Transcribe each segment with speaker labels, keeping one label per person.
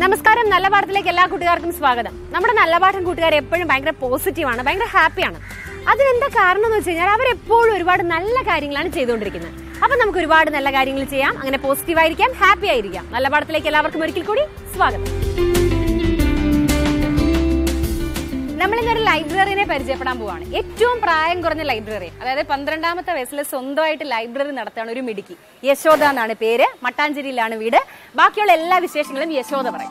Speaker 1: നമസ്കാരം നല്ല പാഠത്തിലേക്ക് എല്ലാ കൂട്ടുകാർക്കും സ്വാഗതം നമ്മുടെ നല്ല പാഠം കൂട്ടുകാർ എപ്പോഴും ഭയങ്കര പോസിറ്റീവാണ് ഭയങ്കര ഹാപ്പിയാണ് അതിനെന്താ കാരണം എന്ന് വെച്ച് കഴിഞ്ഞാൽ അവരെപ്പോഴും ഒരുപാട് നല്ല കാര്യങ്ങളാണ് ചെയ്തുകൊണ്ടിരിക്കുന്നത് അപ്പൊ നമുക്ക് ഒരുപാട് നല്ല കാര്യങ്ങൾ ചെയ്യാം അങ്ങനെ പോസിറ്റീവ് ആയിരിക്കാം ഹാപ്പി ആയിരിക്കാം നല്ല പാഠത്തിലേക്ക് എല്ലാവർക്കും ഒരിക്കൽ കൂടി സ്വാഗതം നമ്മൾ ഇന്നൊരു ലൈബ്രറിനെ പരിചയപ്പെടാൻ പോവാണ് ഏറ്റവും പ്രായം കുറഞ്ഞ ലൈബ്രറി അതായത് പന്ത്രണ്ടാമത്തെ വയസ്സിൽ സ്വന്തമായിട്ട് ലൈബ്രറി നടത്തുകയാണ് ഒരു മിടുക്കി യശോദ എന്നാണ് പേര് മട്ടാഞ്ചേരിയിലാണ് വീട് ബാക്കിയുള്ള എല്ലാ വിശേഷങ്ങളും യശോദ പറയും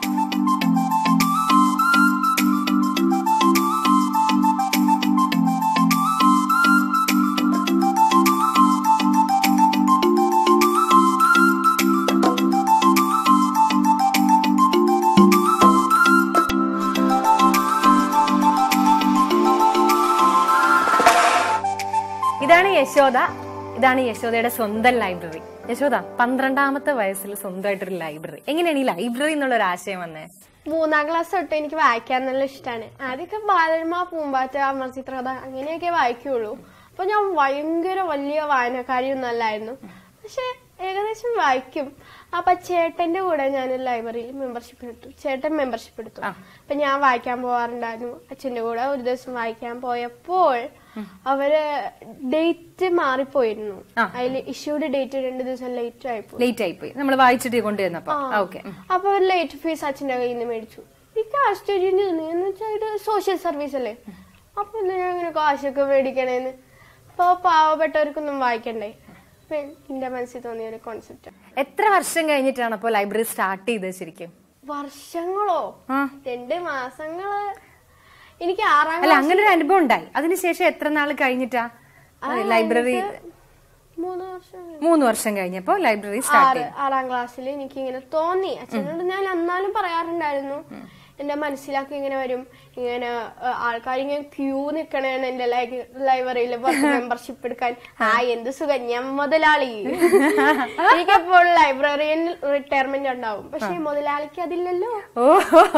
Speaker 1: ഇതാണ് യശോദ ഇതാണ് യശോദയുടെ സ്വന്തം ലൈബ്രറി യശോദ പന്ത്രണ്ടാമത്തെ വയസ്സിൽ സ്വന്തമായിട്ടൊരു ലൈബ്രറി എങ്ങനെയാണ് ഈ ലൈബ്രറി എന്നുള്ള ഒരു ആശയം വന്നേ
Speaker 2: മൂന്നാം ക്ലാസ് തൊട്ട് എനിക്ക് വായിക്കാൻ നല്ല ഇഷ്ടമാണ് ആദ്യമൊക്കെ ബാലരമ പൂമ്പാറ്റ അമർചിത്രകഥ അങ്ങനെയൊക്കെ വായിക്കുള്ളൂ അപ്പൊ ഞാൻ ഭയങ്കര വലിയ വായനക്കാരിയൊന്നും അല്ലായിരുന്നു പക്ഷെ ഏകദേശം വായിക്കും അപ്പൊ ചേട്ടന്റെ കൂടെ ഞാൻ ലൈബ്രറിയിൽ മെമ്പർഷിപ്പ് എടുത്തു ചേട്ടൻ മെമ്പർഷിപ്പ് എടുത്തു അപ്പൊ ഞാൻ വായിക്കാൻ പോവാറുണ്ടായിരുന്നു അച്ഛന്റെ കൂടെ ഒരു ദിവസം വായിക്കാൻ പോയപ്പോൾ അവര് ഡേറ്റ് മാറിപ്പോയിരുന്നു അതിൽ ഇഷ്യൂഡ് ഡേറ്റ് രണ്ട് ദിവസം ലേറ്റ് ആയിപ്പോയി
Speaker 1: ലേറ്റ് ആയിപ്പോയി നമ്മൾ വായിച്ചിട്ട് കൊണ്ടുവന്നപ്പോ ഓക്കെ
Speaker 2: അപ്പൊ ഒരു ലേറ്റ് ഫീസ് അച്ഛന്റെ കയ്യിൽ നിന്ന് മേടിച്ചു എനിക്ക് ആശ്ചര്യം തോന്നി എന്ന് വെച്ചാൽ ഇത് സോഷ്യൽ സർവീസ് അല്ലേ അപ്പൊ എന്താ ഞാൻ ഇങ്ങനെ കാശൊക്കെ മേടിക്കണേന്ന് അപ്പൊ പാവപ്പെട്ടവർക്കൊന്നും വായിക്കണ്ടേ അപ്പൊ എന്റെ മനസ്സിൽ തോന്നിയ ഒരു കോൺസെപ്റ്റ്
Speaker 1: എത്ര വർഷം കഴിഞ്ഞിട്ടാണ് അപ്പോൾ ലൈബ്രറി സ്റ്റാർട്ട് ചെയ്തത് ശരിക്കും
Speaker 2: വർഷങ്ങളോ
Speaker 1: ആ.
Speaker 2: രണ്ട് മാസങ്ങള് എനിക്ക് ആറാം
Speaker 1: അല്ല അങ്ങനെ ഒരു അനുഭവം ഉണ്ടായി അതിനുശേഷം എത്ര നാൾ കഴിഞ്ഞിട്ടാ ലൈബ്രറി
Speaker 2: മൂന്ന് വർഷം
Speaker 1: മൂന്ന് വർഷം കഴിഞ്ഞപ്പോ ലൈബ്രറി സ്റ്റാർട്ട്
Speaker 2: ആറ് ആറാം ക്ലാസ്സിൽ എനിക്ക് ഇങ്ങനെ തോന്നി അച്ഛനോട് ഞാൻ എന്നാലും പറയാറുണ്ടായിരുന്നു എന്റെ മനസ്സിലാക്കി ഇങ്ങനെ വരും ഇങ്ങനെ ആൾക്കാർ ഇങ്ങനെ ക്യൂ നിക്കണേണ് എന്റെ ലൈബ്രറിയിൽ മെമ്പർഷിപ്പ് എടുക്കാൻ ആ എന്ത് സുഖം ഞാൻ മുതലാളി എനിക്കപ്പോൾ ലൈബ്രറിയൻ റിട്ടയർമെന്റ് ഉണ്ടാവും പക്ഷെ മുതലാളിക്ക് അതില്ലല്ലോ
Speaker 1: ഓ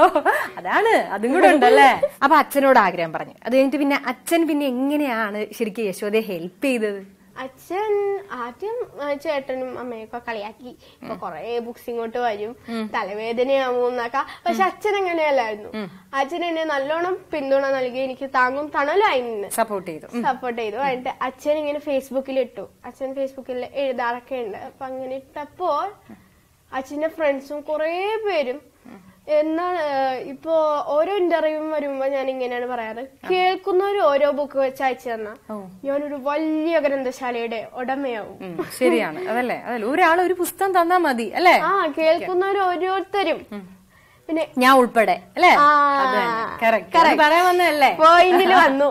Speaker 1: അതാണ് അതും കൂടെ ഉണ്ടല്ലേ അപ്പൊ അച്ഛനോട് ആഗ്രഹം പറഞ്ഞു അത് കഴിഞ്ഞിട്ട് പിന്നെ അച്ഛൻ പിന്നെ എങ്ങനെയാണ് ശരിക്കും യശോദയെ ഹെൽപ്പ് ചെയ്തത്
Speaker 2: അച്ഛൻ ആദ്യം ആ, ചേട്ടനും അമ്മയൊക്കെ കളിയാക്കി ഇപ്പൊ കൊറേ ബുക്സ് ഇങ്ങോട്ട് വരും തലവേദനയാവും എന്നൊക്കെ പക്ഷെ അച്ഛൻ അങ്ങനെയല്ലായിരുന്നു അച്ഛൻ എന്നെ നല്ലോണം പിന്തുണ നൽകി എനിക്ക് താങ്ങും തണലായി നിന്ന്
Speaker 1: സപ്പോർട്ട് ചെയ്തു
Speaker 2: സപ്പോർട്ട് ചെയ്തു എന്നിട്ട് അച്ഛൻ ഇങ്ങനെ ഫേസ്ബുക്കിൽ ഇട്ടു അച്ഛൻ ഫേസ്ബുക്കിൽ എഴുതാറൊക്കെ ഉണ്ട് അപ്പൊ അങ്ങനെ ഇട്ടപ്പോൾ അച്ഛന്റെ ഫ്രണ്ട്സും കുറേ പേരും എന്താണ് ഏഹ്, ഇപ്പോ ഓരോ ഇന്റർവ്യൂ വരുമ്പോ ഞാൻ ഇങ്ങനെയാണ് പറയാറ് കേൾക്കുന്നവര് ഓരോ ബുക്ക് വെച്ച് അയച്ചു തന്ന ഞാനൊരു വലിയ ഗ്രന്ഥശാലയുടെ ഉടമയാവും
Speaker 1: ഉം, ശരിയാണ് അതല്ലേ അതല്ലേ ഒരാൾ ഒരു പുസ്തകം തന്നാ മതി അല്ലേ
Speaker 2: ആ കേൾക്കുന്നവര് ഓരോരുത്തരും പിന്നെ
Speaker 1: ഞാൻ ഉൾപ്പെടെ അല്ലേ
Speaker 2: ആ,
Speaker 1: കറക്റ്റ്
Speaker 2: correct.
Speaker 1: പറയാൻ വന്നതല്ലേ
Speaker 2: പോയിന്റിൽ വന്നു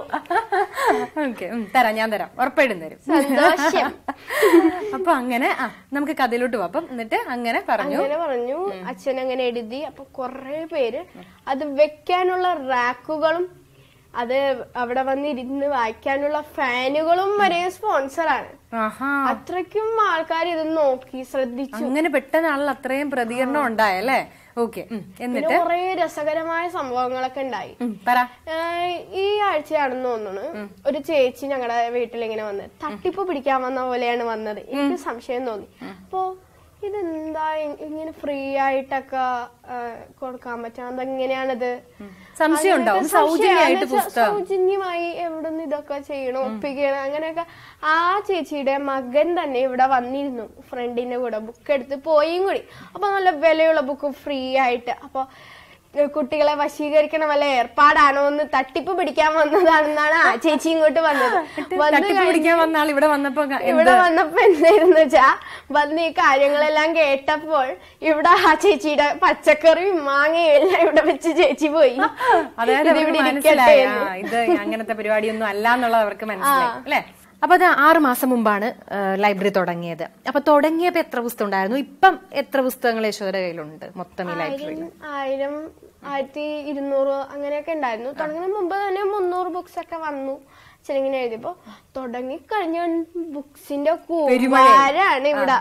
Speaker 1: ഓക്കെ തരാം ഞാൻ തരാം ഉറപ്പായിട്ടും തരും
Speaker 2: സന്തോഷം
Speaker 1: അപ്പൊ അങ്ങനെ ആ നമുക്ക് കഥയിലോട്ട് പോവാം അപ്പം എന്നിട്ട് അങ്ങനെ പറഞ്ഞു
Speaker 2: അങ്ങനെ പറഞ്ഞു അച്ഛൻ അങ്ങനെ എഴുതി അപ്പൊ കൊറേ പേര് അത് വെക്കാനുള്ള റാക്കുകളും അത് അവിടെ വന്നിരുന്ന് വായിക്കാനുള്ള ഫാനുകളും വരെ സ്പോൺസറാണ്
Speaker 1: ആഹാ
Speaker 2: അത്രയ്ക്കും ആൾക്കാർ ഇത് നോക്കി ശ്രദ്ധിച്ചു
Speaker 1: അങ്ങനെ പെട്ടെന്ന് ആളിൽ അത്രയും പ്രതികരണം ഉണ്ടായല്ലേ ഓക്കെ
Speaker 2: പിന്നെ
Speaker 1: എന്നിട്ട്
Speaker 2: കൊറേ രസകരമായ സംഭവങ്ങളൊക്കെ ഉണ്ടായി
Speaker 1: ഉം, പറ
Speaker 2: ഏഹ് ഈ ആഴ്ചയാണെന്ന് തോന്നുന്നു ഒരു ചേച്ചി ഞങ്ങളുടെ വീട്ടിൽ ഇങ്ങനെ വന്നത് തട്ടിപ്പ് പിടിക്കാൻ വന്ന പോലെയാണ് വന്നത് എനിക്ക് സംശയം തോന്നി അപ്പോ ഇതെന്താ ഇ- ഇങ്ങനെ ഫ്രീ ആയിട്ടൊക്കെ ഏഹ് കൊടുക്കാൻ പറ്റാ അതെങ്ങനെയാണിത്
Speaker 1: സംശയം ഉണ്ടാവും
Speaker 2: അങ്ങനെയൊക്കെ സംശയം.
Speaker 1: സൗജന്യമായിട്ട്
Speaker 2: എന്ന് വെച്ചാ
Speaker 1: പുസ്തകം
Speaker 2: സൗജന്യമായി എവിടെ നിന്ന് ഇതൊക്കെ ചെയ്യണം ഒപ്പിക്കണം അങ്ങനെയൊക്കെ ആ ചേച്ചിയുടെ മകൻ തന്നെ ഇവിടെ വന്നിരുന്നു ഫ്രണ്ടിന്റെ കൂടെ ബുക്ക് എടുത്ത് പോയും കൂടി അപ്പൊ നല്ല വിലയുള്ള ബുക്ക് ഫ്രീ ആയിട്ട് അപ്പൊ ഏഹ് കുട്ടികളെ വശീകരിക്കണ വല്ല ഏർപ്പാടാണോ എന്ന് തട്ടിപ്പ് പിടിക്കാൻ വന്നതാണെന്നാണ് ആ ചേച്ചി ഇങ്ങോട്ട് വന്നത് വന്ന്
Speaker 1: തട്ടിപ്പ് പിടിക്കാൻ വന്ന ആൾ ഇവിടെ വന്നപ്പോ ക-
Speaker 2: ഇവിടെ വന്നപ്പോ എന്തായിരുന്നു വെച്ചാ വന്ന് ഈ കാര്യങ്ങളെല്ലാം കേട്ടപ്പോൾ ഇവിടെ ആ ചേച്ചിയുടെ പച്ചക്കറിയും മാങ്ങയും എല്ലാം ഇവിടെ വെച്ച് ചേച്ചി പോയി
Speaker 1: അതായത്
Speaker 2: ഇത്
Speaker 1: അവർക്ക്
Speaker 2: ഇവിടെ
Speaker 1: മനസ്സിലായി
Speaker 2: ഇരിക്കട്ടെ
Speaker 1: ആ, ഇത് അങ്ങനത്തെ പരിപാടിയൊന്നും അല്ല എന്നുള്ളത് അവർക്ക് മനസ്സിലായി അല്ലെ അപ്പൊ അത് ആറ് മാസം മുമ്പാണ് ലൈബ്രറി തുടങ്ങിയത് അപ്പൊ തുടങ്ങിയപ്പോ എത്ര പുസ്തകം ഉണ്ടായിരുന്നു ഇപ്പം എത്ര പുസ്തകങ്ങൾ യശോദയുടെ കയ്യിലുണ്ട് മൊത്തം ഈ ലൈബ്രറിയിൽ
Speaker 2: ആയിരം ആയിരത്തി ഇരുന്നൂറ് അങ്ങനെയൊക്കെ ഉണ്ടായിരുന്നു തുടങ്ങുന്ന മുമ്പ് തന്നെ മുന്നൂറ് ബുക്സ് ഒക്കെ വന്നു അച്ഛനിങ്ങനെ എഴുതിയപ്പോ തുടങ്ങി കഴിഞ്ഞ ബുക്സിന്റെ കൂമാരാണ് ഇവിടെ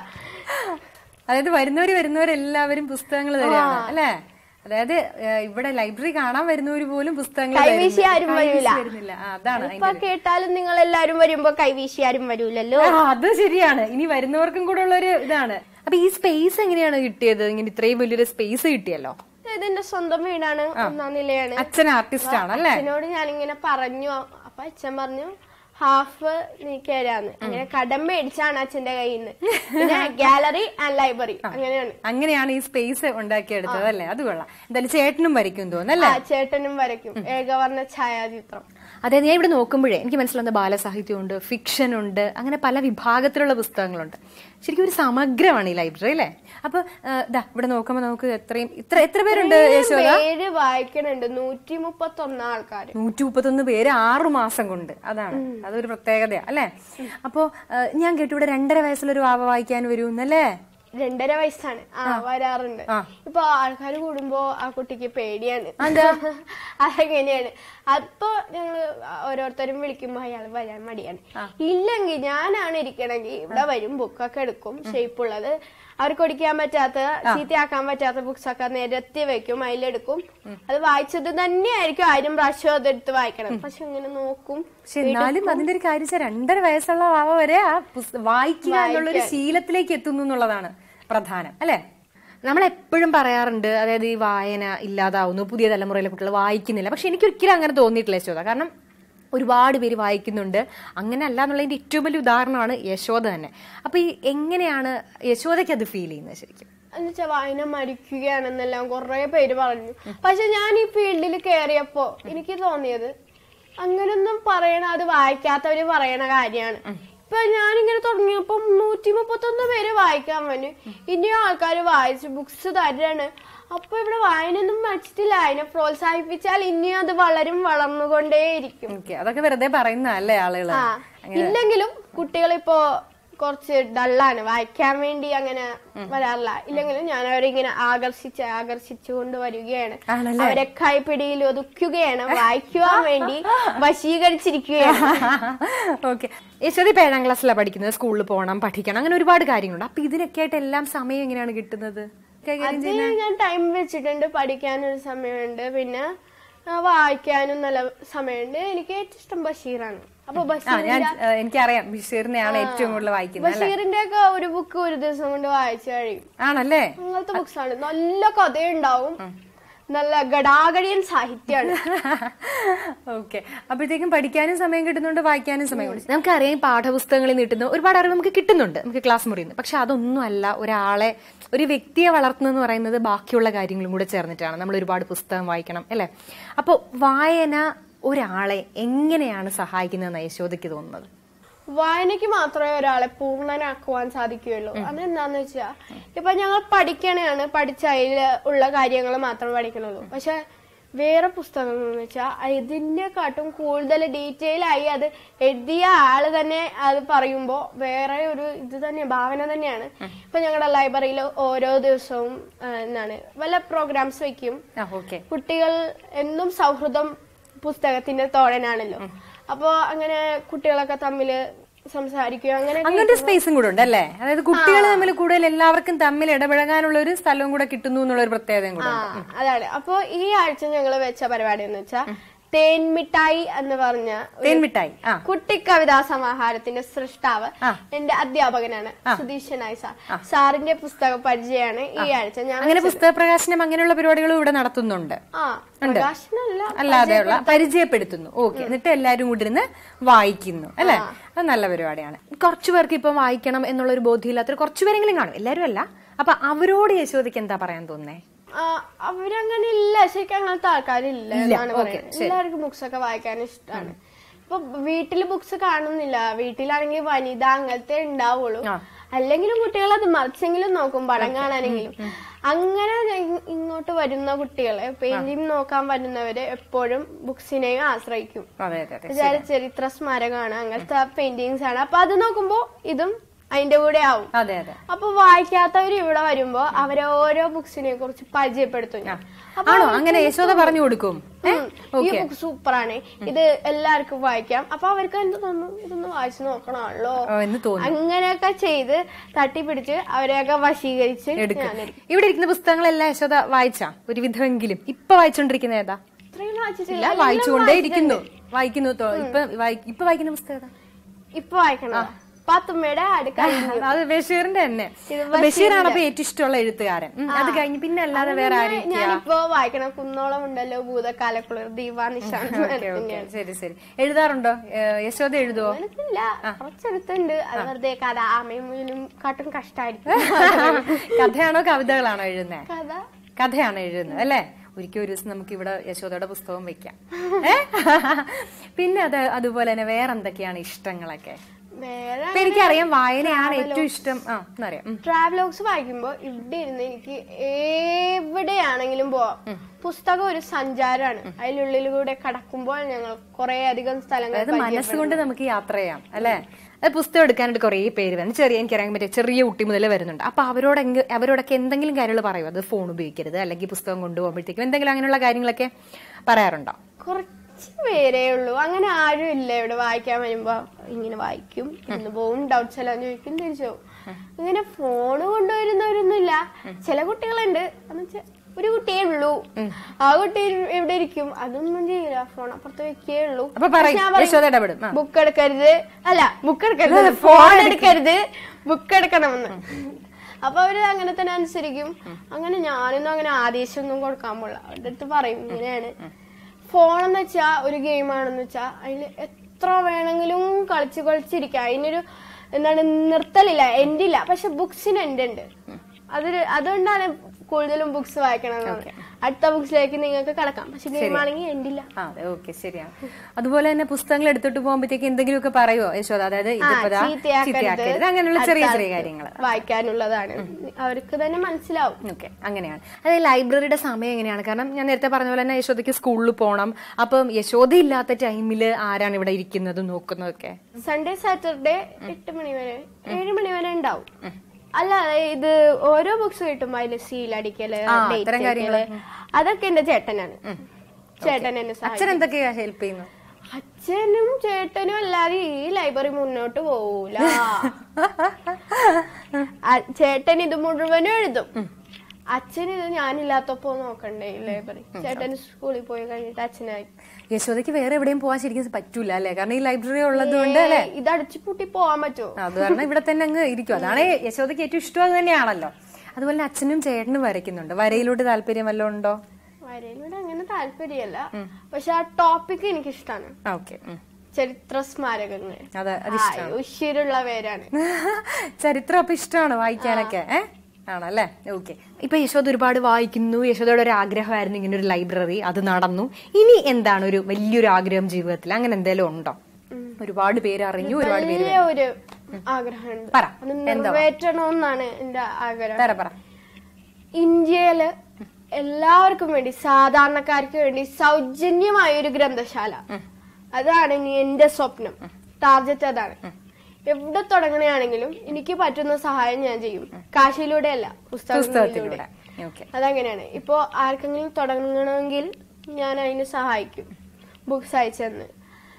Speaker 1: അതായത് വരുന്നവര് വരുന്നവരെല്ലാവരും പുസ്തകങ്ങൾ തരികയാണ് അല്ലേ അതായത് ഏഹ്, ഇവിടെ ലൈബ്രറി കാണാൻ വരുന്നവര് പോലും പുസ്തകങ്ങൾ
Speaker 2: കൈവീശി
Speaker 1: തരുന്നു.
Speaker 2: ആരും
Speaker 1: കൈവീശി
Speaker 2: വരൂല.
Speaker 1: വരുന്നില്ല ആ, അതാണ്
Speaker 2: ഇപ്പൊ കേട്ടാലും നിങ്ങൾ എല്ലാരും വരുമ്പോ കൈവീശി ആരും വരൂലല്ലോ
Speaker 1: ആ, അത് ശരിയാണ് ഇനി വരുന്നവർക്കും കൂടെ ഉള്ള ഒരു ഇതാണ് അപ്പൊ ഈ സ്പേസ് എങ്ങനെയാണ് കിട്ടിയത് ഇങ്ങനെ ഇത്രയും വലിയൊരു സ്പേസ് കിട്ടിയല്ലോ
Speaker 2: ഇതെന്റെ സ്വന്തം വീടാണ് ഒന്നാം നിലയാണ്
Speaker 1: അച്ഛൻ ആർട്ടിസ്റ്റ് ആണ് അല്ലേ
Speaker 2: അച്ഛനോട് ഞാനിങ്ങനെ പറഞ്ഞു അപ്പൊ അച്ഛൻ പറഞ്ഞു ഹാഫ് നീ കയറാന്ന് അങ്ങനെ കടം മേടിച്ചാണ് അച്ഛന്റെ കയ്യിൽ നിന്ന് പിന്നെ ഗാലറി ആൻഡ് ലൈബ്രറി അങ്ങനെയാണ്
Speaker 1: അങ്ങനെയാണ് ഈ സ്പേസ് ഉണ്ടാക്കിയെടുത്തത് അല്ലേ അത് കൊള്ളാം എന്തായാലും ചേട്ടനും വരയ്ക്കും തോന്നല്ലേ
Speaker 2: ആ ചേട്ടനും വരയ്ക്കും ഏകവർണ്ണ ഛായാചിത്രം
Speaker 1: അതെ ഞാൻ ഇവിടെ നോക്കുമ്പോഴേ എനിക്ക് മനസ്സിലാവുന്ന ബാലസാഹിത്യമുണ്ട് ഫിക്ഷൻ ഉണ്ട് അങ്ങനെ പല വിഭാഗത്തിലുള്ള പുസ്തകങ്ങളുണ്ട് ശരിക്കും ഒരു സമഗ്രമാണ് ഈ ലൈബ്രറി അല്ലേ അപ്പൊ ആ, ദാ ഇവിടെ നോക്കുമ്പോൾ നമുക്ക് എത്രയും ഇത്ര എത്ര പേരുണ്ട് യശോദ
Speaker 2: പേര് വായിക്കണുണ്ട് നൂറ്റി മുപ്പത്തി ഒന്ന് ആൾക്കാര്
Speaker 1: നൂറ്റി മുപ്പത്തൊന്ന് പേര് ആറു മാസം കൊണ്ട് അതാണ് അതൊരു പ്രത്യേകതയാ അല്ലേ അപ്പോ ആ, ഞാൻ കേട്ടു ഇവിടെ രണ്ടര വയസ്സുള്ളൊരു വാവ വായിക്കാൻ വരുമെന്നല്ലേ
Speaker 2: രണ്ടര വയസ്സാണ് ആ വരാറുണ്ട് ഇപ്പൊ ആൾക്കാർ കൂടുമ്പോ ആ കുട്ടിക്ക് പേടിയാണ് അതെങ്ങനെയാണ് അപ്പൊ ഞങ്ങള് ഓരോരുത്തരും വിളിക്കുമ്പോ അയാൾ വരാൻ മടിയാണ് ഇല്ലെങ്കിൽ ഞാനാണ് ഇരിക്കണമെങ്കിൽ ഇവിടെ വരും ബുക്കൊക്കെ എടുക്കും ഷേപ്പ് ഉള്ളത് അവർക്ക് ഒടിക്കാൻ പറ്റാത്ത ചീത്തയാക്കാൻ പറ്റാത്ത ബുക്സ് ഒക്കെ നിരത്തി വെക്കും അതിലെടുക്കും അത് വായിച്ചത് തന്നെയായിരിക്കും ആയിരം പ്രാവശ്യം അതെടുത്ത് വായിക്കണം പക്ഷെ ഇങ്ങനെ നോക്കും
Speaker 1: പക്ഷെ എന്നാലും അതിന്റെ ഒരു കാര്യം വെച്ചാൽ രണ്ടര വയസ്സുള്ള വാവ വരെ ആ പുസ്ത- വായിക്കുക എന്നുള്ള ഒരു ശീലത്തിലേക്ക് എത്തുന്നു എന്നുള്ളതാണ് പ്രധാനം അല്ലെ നമ്മൾ എപ്പോഴും പറയാറുണ്ട് അതായത് ഈ വായന ഇല്ലാതാവുന്നു പുതിയ തലമുറയിലെ കുട്ടികൾ വായിക്കുന്നില്ല പക്ഷെ എനിക്ക് ഒരിക്കലും അങ്ങനെ തോന്നിയിട്ടില്ല യശോദ കാരണം ഒരുപാട് പേര് വായിക്കുന്നുണ്ട് അങ്ങനെ അല്ല എന്നുള്ളതിന്റെ ഏറ്റവും വലിയ ഉദാഹരണമാണ് യശോദ തന്നെ അപ്പൊ ഈ എങ്ങനെയാണ് യശോദയ്ക്ക് അത് ഫീൽ ചെയ്യുന്നത് ശരിക്കും
Speaker 2: എന്നുവെച്ചാ വായന മരിക്കുകയാണെന്നെല്ലാം കുറെ പേര് പറഞ്ഞു പക്ഷെ ഞാൻ ഈ ഫീൽഡിൽ കയറിയപ്പോ എനിക്ക് തോന്നിയത് അങ്ങനൊന്നും പറയണ അത് വായിക്കാത്തവര് പറയണ കാര്യമാണ് ഇപ്പൊ ഞാനിങ്ങനെ തുടങ്ങിയപ്പോ നൂറ്റി മുപ്പത്തൊന്ന് പേര് വായിക്കാൻ വന്നു ഇനിയും ആൾക്കാർ വായിച്ചു ബുക്സ് തരാണ് അപ്പൊ ഇവിടെ വായനയൊന്നും മടിച്ചിട്ടില്ല അതിനെ പ്രോത്സാഹിപ്പിച്ചാൽ ഇനിയും അത് വളരും വളർന്നുകൊണ്ടേയിരിക്കും
Speaker 1: ഓക്കെ അതൊക്കെ വെറുതെ പറയുന്നതല്ലേ ആളുകള്
Speaker 2: ആ ഇല്ലെങ്കിലും കുട്ടികളിപ്പോ കുറച്ച് ഡള്ളാണ് വായിക്കാൻ വേണ്ടി അങ്ങനെ വരാറില്ല ഇല്ലെങ്കിലും ഞാൻ അവരെ ഇങ്ങനെ ആകർഷിച്ച് ആകർഷിച്ചുകൊണ്ട് വരികയാണ്
Speaker 1: ആണല്ലേ?
Speaker 2: അവരെ കൈപ്പിടിയിൽ ഒതുക്കുകയാണ് വായിക്കുവാൻ വേണ്ടി വശീകരിച്ചിരിക്കുകയാണ്
Speaker 1: ഓക്കെ യശോദ ഇപ്പൊ ഏഴാം ക്ലാസ്സിലാണ് പഠിക്കുന്നത് സ്കൂളിൽ പോകണം പഠിക്കണം അങ്ങനെ ഒരുപാട് കാര്യങ്ങളുണ്ട് അപ്പൊ ഇതിനൊക്കെ ആയിട്ട് എല്ലാം സമയം എങ്ങനെയാണ് കിട്ടുന്നത് കൈകാര്യം
Speaker 2: അത്
Speaker 1: ചെയ്യുന്നത്
Speaker 2: ഞാൻ ടൈം വെച്ചിട്ടുണ്ട് പഠിക്കാനൊരു സമയമുണ്ട് പിന്നെ ആ, വായിക്കാനും നല്ല സമയമുണ്ട് എനിക്ക് ഏറ്റവും ഇഷ്ടം ബഷീറാണ് അപ്പൊ
Speaker 1: ആ
Speaker 2: ബഷീർ
Speaker 1: ഞാൻ ആ, എനിക്കറിയാം ബഷീറിനെയാണ് ഏറ്റവും കൂടുതൽ വായിക്കുന്നത് അല്ലേ
Speaker 2: ബഷീറിന്റെ ഒക്കെ ഒരു ബുക്ക് ഒരു ദിവസം കൊണ്ട് വായിച്ചു കഴിയും
Speaker 1: ആണല്ലേ
Speaker 2: അങ്ങനത്തെ ബുക്സ് ആണ് നല്ല കഥയുണ്ടാവും നല്ല ഗടാഗടിയൻ സാഹിത്യമാണ്
Speaker 1: ഓക്കെ അപ്പോഴത്തേക്കും പഠിക്കാനും സമയം കിട്ടുന്നുണ്ട് വായിക്കാനും സമയം കിട്ടും നമുക്കറിയാം ഈ പാഠപുസ്തകങ്ങളിൽ കിട്ടുന്ന ഒരുപാട് അറിവ് നമുക്ക് കിട്ടുന്നുണ്ട് നമുക്ക് ക്ലാസ് മുറിയിൽ നിന്ന് പക്ഷെ അതൊന്നും അല്ല ഒരാളെ ഒരു വ്യക്തിയെ വളർത്തുന്നതെന്ന് പറയുന്നത് ബാക്കിയുള്ള കാര്യങ്ങളും കൂടെ ചേർന്നിട്ടാണ് നമ്മൾ ഒരുപാട് പുസ്തകം വായിക്കണം അല്ലേ അപ്പോൾ വായന ഒരാളെ എങ്ങനെയാണ് സഹായിക്കുന്നതെന്ന് യശോദയ്ക്ക് തോന്നുന്നത്
Speaker 2: വായനയ്ക്ക് മാത്രമേ ഒരാളെ പൂർണ്ണനാക്കുവാൻ സാധിക്കുകയുള്ളൂ അതെന്താന്ന് വെച്ചാ ഇപ്പൊ ഞങ്ങൾ പഠിക്കണതാണ് പഠിച്ച അതിൽ ഉള്ള കാര്യങ്ങൾ മാത്രമേ പഠിക്കണുള്ളൂ പക്ഷെ വേറെ പുസ്തകങ്ങൾ എന്ന് വെച്ചാൽ ഇതിന്റെ കാട്ടും കൂടുതൽ ഡീറ്റെയിൽ ആയി അത് എഴുതിയ ആള് തന്നെ അത് പറയുമ്പോ വേറെ ഒരു ഇത് തന്നെ ഭാവന തന്നെയാണ് ഇപ്പൊ ഞങ്ങളുടെ ലൈബ്രറിയിൽ ഓരോ ദിവസവും ആ, എന്താണ് വല്ല പ്രോഗ്രാംസ് വെക്കും
Speaker 1: ആ ഓക്കെ
Speaker 2: കുട്ടികൾ എന്നും സൗഹൃദം പുസ്തകത്തിന്റെ തോഴനാണല്ലോ അപ്പോ അങ്ങനെ കുട്ടികളൊക്കെ തമ്മില് സംസാരിക്കുക അങ്ങനെ
Speaker 1: അങ്ങനത്തെ സ്പേസും കൂടെ ഉണ്ട് അല്ലേ അതായത് കുട്ടികൾ തമ്മിൽ കൂടുതൽ എല്ലാവർക്കും തമ്മിൽ ഇടപഴകാനുള്ള ഒരു സ്ഥലവും കൂടെ കിട്ടുന്നു എന്നുള്ള ഒരു പ്രത്യേകതയും കൂടെ
Speaker 2: ആ
Speaker 1: ഉണ്ട്.
Speaker 2: അതാണ് അപ്പൊ ഈ ആഴ്ച ഞങ്ങള് വെച്ച പരിപാടി എന്ന് വെച്ചാ തേൻമിഠായി എന്ന് പറഞ്ഞ ഒരു
Speaker 1: തേൻമിഠായി ആ
Speaker 2: കുട്ടിക്കവിതാ സമാഹാരത്തിന്റെ സൃഷ്ടാവ്
Speaker 1: ആ.
Speaker 2: എന്റെ അധ്യാപകനാണ് സുധീഷനായി സാർ സാറിന്റെ പുസ്തക പരിചയമാണ് ഈ ആഴ്ച ഞാൻ
Speaker 1: അങ്ങനെ പുസ്തക പ്രകാശനം അങ്ങനെയുള്ള പരിപാടികളും ഇവിടെ നടത്തുന്നുണ്ട്
Speaker 2: ആ പ്രകാശനല്ല
Speaker 1: അല്ലാതെയുള്ള പരിചയപ്പെടുത്തുന്നു ഓക്കെ എന്നിട്ട് എല്ലാരും കൂടി ഇരുന്ന് വായിക്കുന്നു അല്ലെ അത് നല്ല പരിപാടിയാണ് കുറച്ചു പേർക്ക് ഇപ്പം വായിക്കണം എന്നുള്ള ഒരു ബോധ്യമില്ലാത്തൊരു കുറച്ചു പേരെങ്കിലും കാണും എല്ലാവരും അല്ല അപ്പൊ അവരോട് യശോദയ്ക്ക് എന്താ പറയാൻ തോന്നുന്നേ
Speaker 2: ആ, അവരങ്ങനെ ഇല്ല ശരിക്കും അങ്ങനത്തെ ആൾക്കാരില്ല എന്നാണ് പറയുന്നത് എല്ലാവർക്കും ബുക്സ് ഒക്കെ വായിക്കാൻ ഇഷ്ടമാണ് ഇപ്പൊ വീട്ടില് ബുക്സ് കാണുന്നില്ല വീട്ടിലാണെങ്കിൽ വനിത അങ്ങനത്തെ ഉണ്ടാവുള്ളൂ അല്ലെങ്കിലും കുട്ടികൾ അത് മറിച്ചെങ്കിലും നോക്കും പടം കാണാനെങ്കിലും അങ്ങനെ ഇ- ഇങ്ങോട്ട് വരുന്ന കുട്ടികളെ പെയിന്റിങ് നോക്കാൻ വരുന്നവര് എപ്പോഴും ബുക്സിനെയും ആശ്രയിക്കും
Speaker 1: അതെ അതെ അതെ
Speaker 2: വിചാര ചരിത്ര സ്മാരകമാണ് അങ്ങനത്തെ പെയിന്റിങ്സ് ആണ് അപ്പൊ അത് നോക്കുമ്പോ ഇതും അതിന്റെ കൂടെ ആവും
Speaker 1: അതെ അതെ
Speaker 2: അപ്പൊ വായിക്കാത്തവർ ഇവിടെ വരുമ്പോ അവരെ ഓരോ ബുക്സിനെ കുറിച്ച് പരിചയപ്പെടുത്തും ഞാൻ. അപ്പൊ
Speaker 1: ആണോ അങ്ങനെ യശോദ പറഞ്ഞു കൊടുക്കും ഏ?
Speaker 2: ഉം, ഈ ബുക്ക് സൂപ്പറാണ് ഇത് എല്ലാവർക്കും വായിക്കാം അപ്പൊ അവർക്ക് എന്ത് തോന്നും ഇതൊന്ന് വായിച്ചു നോക്കണമല്ലോ
Speaker 1: ഓ, എന്ന് തോന്നും
Speaker 2: അങ്ങനെയൊക്കെ ചെയ്ത് തട്ടിപ്പിടിച്ച് അവരെയൊക്കെ വശീകരിച്ച്
Speaker 1: എടുക്കും
Speaker 2: ഞാനെടുക്കും
Speaker 1: ഇവിടെ ഇരിക്കുന്ന പുസ്തകങ്ങളെല്ലാം യശോദ വായിച്ചാ ഒരു വിധമെങ്കിലും ഇപ്പൊ വായിച്ചോണ്ടിരിക്കുന്ന ഏതാ
Speaker 2: ഇത്രയും വായിച്ചിട്ടില്ല
Speaker 1: ഇല്ല വായിച്ചുകൊണ്ടേ ഇരിക്കുന്നു വായിക്കുന്നു തോ- ഇപ്പൊ വായി- ഇപ്പൊ വായിക്കുന്ന പുസ്തകം ഏതാ
Speaker 2: ഇപ്പൊ വായിക്കണം പാത്തുമ്മയുടെ ആട് കഴിഞ്ഞു
Speaker 3: അത് ബഷീറിന്റെ തന്നെ
Speaker 2: ഇത്
Speaker 3: ബഷീറാണ് അപ്പൊ ഏറ്റവും ഇഷ്ടമുള്ള എഴുത്തുകാരൻ ഉം, അത് കഴിഞ്ഞ് പിന്നെ അല്ലാതെ വേറെ
Speaker 2: പിന്നെ
Speaker 3: ആരും
Speaker 2: ഞാനിപ്പോ വായിക്കണ കുന്നോളം ഉണ്ടല്ലോ ഭൂതകാലക്കുളിർ ദീപ നിശാന്ത്
Speaker 3: ഓക്കെ ഓക്കെ ശരി ശരി എഴുതാറുണ്ടോ ഏ, യശോദ എഴുതുവോ
Speaker 2: മനസ്സില്ല കുറച്ചെടുത്തുണ്ട് അത് വെറുതെ കഥ ആമയും മുയലും കാട്ടും കഷ്ടായിരിക്കും
Speaker 3: കഥയാണോ കവിതകളാണോ എഴുതുന്നത്
Speaker 2: കഥ
Speaker 3: കഥയാണ് എഴുതുന്നത് അല്ലേ ഒരിക്കൽ ഒരു ദിവസം നമുക്ക് ഇവിടെ യശോദയുടെ പുസ്തകം വെക്കാം ഏ? പിന്നെ അത് അതുപോലെ തന്നെ വേറെ എന്തൊക്കെയാണ് ഇഷ്ടങ്ങളൊക്കെ
Speaker 2: വേറെ
Speaker 3: ഇപ്പൊ എനിക്കറിയാം വായനയാണ് ഏറ്റവും ഇഷ്ടം ആ എന്നറിയാം ഉം.
Speaker 2: ട്രാവലോഗ്സ് വായിക്കുമ്പോ ഇവിടെ ഇരുന്ന് എനിക്ക് എവിടെയാണെങ്കിലും പോവാം പുസ്തകം ഒരു സഞ്ചാരമാണ് അതിനുള്ളിലൂടെ കടക്കുമ്പോൾ ഞങ്ങൾ കുറെ അധികം സ്ഥലങ്ങൾ
Speaker 3: അതായത് മനസ്സുകൊണ്ട് നമുക്ക് യാത്ര ചെയ്യാം അല്ലെ അത് പുസ്തകം എടുക്കാനായിട്ട് കുറേ പേര് വരുന്നു ചെറിയ എനിക്കറിയാൻ പറ്റിയ ചെറിയ കുട്ടി മുതൽ വരുന്നുണ്ട് അപ്പൊ അവരോട് എങ്ക- അവരോടൊക്കെ എന്തെങ്കിലും കാര്യങ്ങൾ പറയും അത് ഫോൺ ഉപയോഗിക്കരുത് അല്ലെങ്കിൽ പുസ്തകം കൊണ്ടുപോകുമ്പോഴത്തേക്കും എന്തെങ്കിലും അങ്ങനെയുള്ള കാര്യങ്ങളൊക്കെ പറയാറുണ്ടോ
Speaker 2: കുറച്ച് പേരേ ഉള്ളൂ അങ്ങനെ ആരും ഇല്ല ഇവിടെ വായിക്കാൻ വരുമ്പോ ഇങ്ങനെ വായിക്കും ഇന്ന് പോവും ഡൗട്ട്സ് എല്ലാം ചോദിക്കും തിരിച്ചു പോകും ഇങ്ങനെ ഫോണ് കൊണ്ടുവരുന്നവരൊന്നുമില്ല ചില കുട്ടികളുണ്ട് എന്ന് വെച്ചാ ഒരു കുട്ടിയേ ഉള്ളൂ ആ കുട്ടി എവിടെ ഇരിക്കും അതൊന്നും ചെയ്യില്ല ഫോൺ അപ്പുറത്ത് വെക്കേ ഉള്ളൂ
Speaker 3: അപ്പൊ പറയും യശോദ ഇടപെടും ആ.
Speaker 2: ബുക്ക് എടുക്കരുത് അല്ല ബുക്ക് എടുക്കരുത് ഫോൺ എടുക്കരുത് ബുക്ക് എടുക്കണമെന്ന് അപ്പൊ അവര് അങ്ങനെ തന്നെ അനുസരിക്കും അങ്ങനെ ഞാനൊന്നും അങ്ങനെ ആദേശമൊന്നും കൊടുക്കാൻ പോല അവരുടെ അടുത്ത് പറയും ഇങ്ങനെയാണ് ഫോൺ എന്ന് വെച്ചാ ഒരു ഗെയിം ആണെന്ന് വെച്ചാ അതില് എത്ര വേണമെങ്കിലും കളിച്ച് കളിച്ചിരിക്കാം അതിനൊരു എന്താണ് നിർത്തലില്ല എൻഡില്ല പക്ഷെ ബുക്സിന് എൻഡ് ഉണ്ട് അതൊരു അതുകൊണ്ടാണ് കൂടുതലും ബുക്സ് വായിക്കണം അടുത്ത ബുക്സിലേക്ക് നിങ്ങൾക്ക് കടക്കാം പക്ഷെ ഗെയിം ആണെങ്കിൽ എൻഡില്ല
Speaker 3: ആ അതെ ഓക്കെ ശരിയാണ് അതുപോലെ തന്നെ പുസ്തകങ്ങൾ എടുത്തിട്ട് പോകുമ്പോഴത്തേക്ക് എന്തെങ്കിലുമൊക്കെ പറയുമോ യശോദ അതായത് ഇതിപ്പോ ദാ ചീത്തയാക്കരുത് അങ്ങനെയുള്ള ചെറിയ ചെറിയ കാര്യങ്ങൾ
Speaker 2: വായിക്കാനുള്ളതാണ് അവർക്ക് തന്നെ മനസ്സിലാവും
Speaker 3: ഓക്കെ അങ്ങനെയാണ് അതായത് ലൈബ്രറിയുടെ സമയം എങ്ങനെയാണ് കാരണം ഞാൻ നേരത്തെ പറഞ്ഞ പോലെ തന്നെ യശോദയ്ക്ക് സ്കൂളിൽ പോകണം അപ്പം യശോദ ഇല്ലാത്ത ടൈമിൽ ആരാണ് ഇവിടെ ഇരിക്കുന്നത് നോക്കുന്നതൊക്കെ
Speaker 2: സൺഡേ സാറ്റർഡേ എട്ട് മണി വരെ ഏഴ് മണി വരെ ഉണ്ടാവും അല്ല ഇത് ഓരോ ബുക്സ് കിട്ടുമ്പോ അതില് സീൽ അടിക്കല് date
Speaker 3: അത്തരം
Speaker 2: വെക്കല്, അതൊക്കെ എന്റെ ചേട്ടനാണ് ചേട്ടൻ എന്നെ സഹായിക്കും
Speaker 3: അച്ഛൻ എന്തൊക്കെയാ ഹെൽപ്പ് ചെയ്യുന്നത്
Speaker 2: അച്ഛനും ചേട്ടനും അല്ലാതെ ഈ ലൈബ്രറി മുന്നോട്ട് പോവൂല അ- ചേട്ടൻ ഇത് മുഴുവനും എഴുതും അച്ഛൻ ഇത് ഞാനില്ലാത്തപ്പോ നോക്കണ്ടേ ഈ ലൈബ്രറി ചേട്ടൻ സ്കൂളിൽ പോയി കഴിഞ്ഞിട്ട് അച്ഛനായി
Speaker 3: യശോദയ്ക്ക് വേറെ എവിടെയും പോകാൻ ശരിക്കും പറ്റൂല അല്ലേ കാരണം ഈ ലൈബ്രറി ഉള്ളത് കൊണ്ട് അല്ലേ
Speaker 2: ഇത് അടിച്ചു പൂട്ടി പോവാൻ പറ്റുമോ
Speaker 3: അത് കാരണം ഇവിടെ തന്നെ അങ്ങ് ഇരിക്കും അതാണ് യശോദയ്ക്ക് ഏറ്റവും ഇഷ്ടം അത് തന്നെയാണല്ലോ അതുപോലെ തന്നെ അച്ഛനും ചേട്ടനും വരയ്ക്കുന്നുണ്ട് വരയിലോട്ട് താല്പര്യം വല്ലതും ഉണ്ടോ
Speaker 2: വരയിലൂടെ അങ്ങനെ താല്പര്യമല്ല പക്ഷെ ആ ടോപ്പിക് എനിക്ക് ഇഷ്ടമാണ്
Speaker 3: ഓക്കെ
Speaker 2: ചരിത്ര സ്മാരകങ്ങൾ
Speaker 3: അതെ അത്
Speaker 2: ആ, ഉശിരുള്ള പേരാണ്
Speaker 3: ചരിത്രം അപ്പൊ ഇഷ്ടമാണ് വായിക്കാനൊക്കെ ഏ ആണല്ലേ ഓക്കെ ഇപ്പൊ യശോദ ഒരുപാട് വായിക്കുന്നു യശോദയുടെ ഒരു ആഗ്രഹമായിരുന്നു ഇങ്ങനെ ഒരു ലൈബ്രറി അത് നടന്നു ഇനി എന്താണ് ഒരു വലിയൊരു ആഗ്രഹം ജീവിതത്തിൽ അങ്ങനെ എന്തെങ്കിലും ഉണ്ടോ ഒരുപാട് പേര് അറിഞ്ഞു ഒരുപാട് പേര്
Speaker 2: വലിയ ഒരു ആഗ്രഹമുണ്ട്
Speaker 3: പറ,
Speaker 2: അത് നിറവേറ്റണമെന്നാണ് എന്റെ ആഗ്രഹം
Speaker 3: തര പറ
Speaker 2: ഇന്ത്യയില് എല്ലാവർക്കും വേണ്ടി സാധാരണക്കാർക്ക് വേണ്ടി സൗജന്യമായ ഒരു ഗ്രന്ഥശാല അതാണ് ഇനി എന്റെ സ്വപ്നം ടാർജറ്റ് അതാണ് എവിടെ തുടങ്ങണയാണെങ്കിലും എനിക്ക് പറ്റുന്ന സഹായം ഞാൻ ചെയ്യും കാശിയിലൂടെ അല്ല പുസ്തകങ്ങളിലൂടെ
Speaker 3: പുസ്തകത്തിലൂടെ ഓക്കെ
Speaker 2: അതങ്ങനെയാണ് ഇപ്പോ ആർക്കെങ്കിലും തുടങ്ങണമെങ്കിൽ ഞാൻ അതിന് സഹായിക്കും ബുക്സ് അയച്ചെന്ന്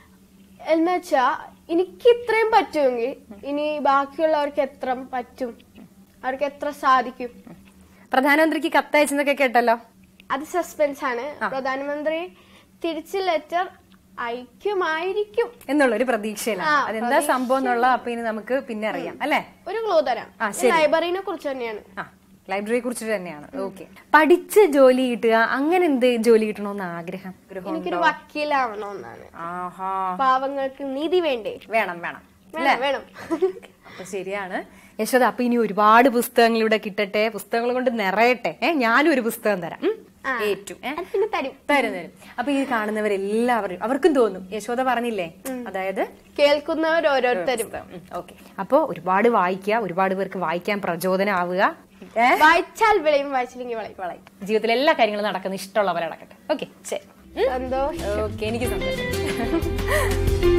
Speaker 2: എന്നുവെച്ചാ എനിക്ക് ഇത്രയും പറ്റുമെങ്കിൽ ഇനി ബാക്കിയുള്ളവർക്ക് എത്ര പറ്റും അവർക്ക് എത്ര സാധിക്കും
Speaker 3: പ്രധാനമന്ത്രിക്ക് കത്തയച്ചെന്നൊക്കെ കേട്ടല്ലോ
Speaker 2: അത് സസ്പെൻസ് ആണ് പ്രധാനമന്ത്രി തിരിച്ച് ലെറ്റർ അയക്കുമായിരിക്കും
Speaker 3: എന്നുള്ള ഒരു പ്രതീക്ഷയിലാണ്
Speaker 2: ആ,
Speaker 3: അതെന്താ സംഭവം എന്നുള്ള അപ്പൊ ഇനി നമുക്ക് പിന്നെ അറിയാം അല്ലേ
Speaker 2: ഒരു ക്ലൂ തരാം
Speaker 3: ആ,
Speaker 2: ഈ ലൈബ്രറിനെ കുറിച്ച് തന്നെയാണ്
Speaker 3: ആ ലൈബ്രറിയെ കുറിച്ചിട്ട് തന്നെയാണ് ഓക്കെ പഠിച്ച് ജോലി കിട്ടുക അങ്ങനെ എന്ത് ജോലി കിട്ടണമെന്ന് ആഗ്രഹം ആഗ്രഹം
Speaker 2: എനിക്കൊരു വക്കീലാവണമെന്നാണ്
Speaker 3: ആഹാ
Speaker 2: പാവങ്ങൾക്ക് നീതി വേണ്ടേ
Speaker 3: വേണം വേണം
Speaker 2: വേണം വേണം
Speaker 3: അപ്പൊ ശരിയാണ് യശോദ അപ്പൊ ഇനി ഒരുപാട് പുസ്തകങ്ങൾ ഇവിടെ കിട്ടട്ടെ പുസ്തകങ്ങൾ കൊണ്ട് നിറയട്ടെ ഏ ഞാനും ഒരു പുസ്തകം തരാം ഉം? ഏറ്റവും ഏ
Speaker 2: അത് പിന്നെ തരും
Speaker 3: തരും തരും അപ്പൊ ഈ കാണുന്നവരെല്ലാവരും അവർക്കും തോന്നും യശോദ പറഞ്ഞില്ലേ അതായത്
Speaker 2: കേൾക്കുന്നവർ ഓരോരുത്തരും
Speaker 3: ഓക്കെ അപ്പൊ ഒരുപാട് വായിക്കുക ഒരുപാട് പേർക്ക് വായിക്കാൻ പ്രചോദനമാവുക ഏ
Speaker 2: വായിച്ചാൽ വിളയും വായിച്ചില്ലെങ്കിൽ വിളയും
Speaker 3: വളയും ജീവിതത്തിൽ എല്ലാ കാര്യങ്ങളും നടക്കുന്ന ഇഷ്ടമുള്ളവരെ നടക്കട്ടെ ഓക്കെ ശരി
Speaker 2: സന്തോഷം
Speaker 3: ഓക്കെ എനിക്ക് സന്തോഷം